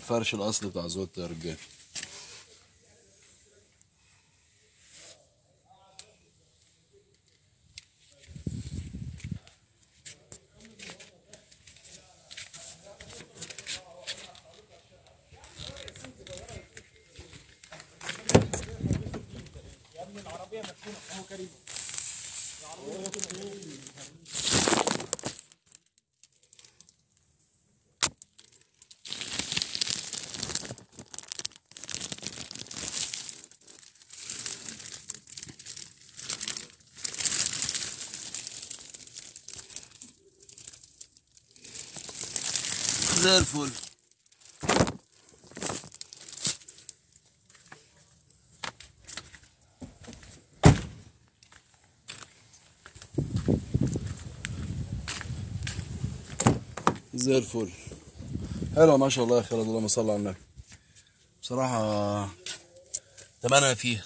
الفرش الاصلي بتاع زوت يا رجاله زي الفل زي الفل حلوة ما شاء الله يا خالد اللهم صل على النبي بصراحة تمنها فيها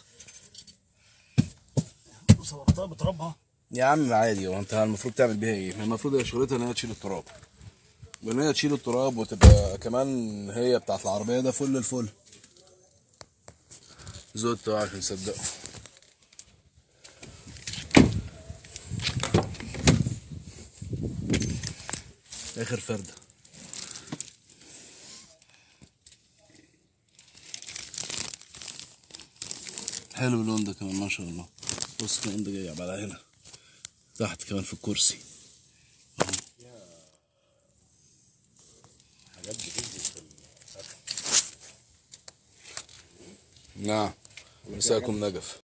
صورتها بترابها يا عم عادي هو انت المفروض تعمل بيها ايه؟ ما المفروض هي شغلتها ان هي تشيل التراب وان هي تشيل التراب وتبقى كمان هي بتاعت العربية ده فل الفل زودت أهو عشان تصدقوا اخر فردة حلو اللون ده كمان ما شاء الله بص كمان ده جاي على هنا تحت كمان في الكرسي حاجات بتنزل في الفتح نعم مساكم نجف